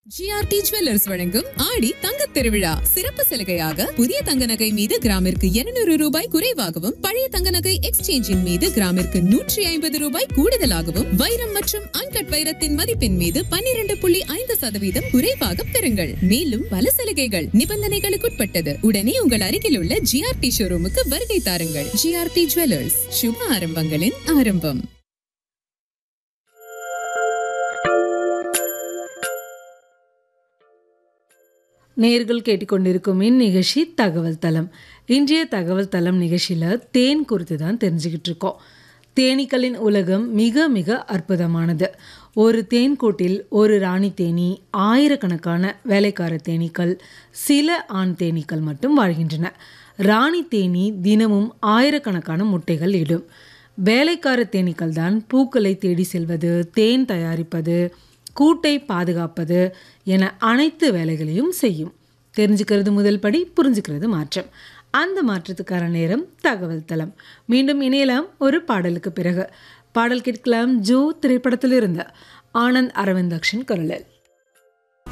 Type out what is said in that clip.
GRT jewellers வழங்கும் ஆடி தங்கத் திருவிழா சிறப்பு சலுகையாக புதிய தங்க நகை மீது கிராமிற்கு 200 ரூபாய் குறைவாகவும் பழைய தங்க நகை எக்ஸ்சேஞ்சின் மீது கிராமிற்கு நூற்றி ஐம்பது ரூபாய் கூடுதலாகவும் வைரம் மற்றும் அன்கட் வைரத்தின் மதிப்பின் மீது 12.5% புள்ளி ஐந்து சதவீதம் குறைவாக பெறுங்கள் மேலும் பல சலுகைகள் நிபந்தனைகளுக்குட்பட்டது உடனே உங்கள் அருகில் உள்ள ஜிஆர்டி ஷோரூமுக்கு வருகை தாருங்கள் ஜிஆர்டி ஜுவல்லர்ஸ் சுப ஆரம்பங்களின் ஆரம்பம் நேர்கள் கேட்டுக்கொண்டிருக்கும் இந்நிகழ்ச்சி தகவல் தளம் இன்றைய தகவல் தளம் நிகழ்ச்சியில் தேன் குறித்து தான் தெரிஞ்சுக்கிட்டு இருக்கோம் தேனீக்களின் உலகம் மிக மிக அற்புதமானது ஒரு தேன்கூட்டில் ஒரு ராணி தேனி ஆயிரக்கணக்கான வேலைக்கார தேனீக்கள் சில ஆண் தேனீக்கள் மட்டும் வாழ்கின்றன ராணி தேனி தினமும் ஆயிரக்கணக்கான முட்டைகள் இடும் வேலைக்கார தேனீக்கள் தான் பூக்களை தேடி செல்வது தேன் தயாரிப்பது கூட்டை பாதுகாப்பது என அனைத்து வேலைகளையும் செய்யும் தெரிஞ்சுக்கிறது முதல் படி புரிஞ்சுக்கிறது மாற்றம் அந்த மாற்றத்துக்கான நேரம் தகவல் தளம் மீண்டும் இணையலாம் ஒரு பாடலுக்கு பிறகு பாடல் கேட்கலாம் ஜோ திரைப்படத்தில் இருந்த ஆனந்த் அரவிந்தாக்ஷன் குரலில்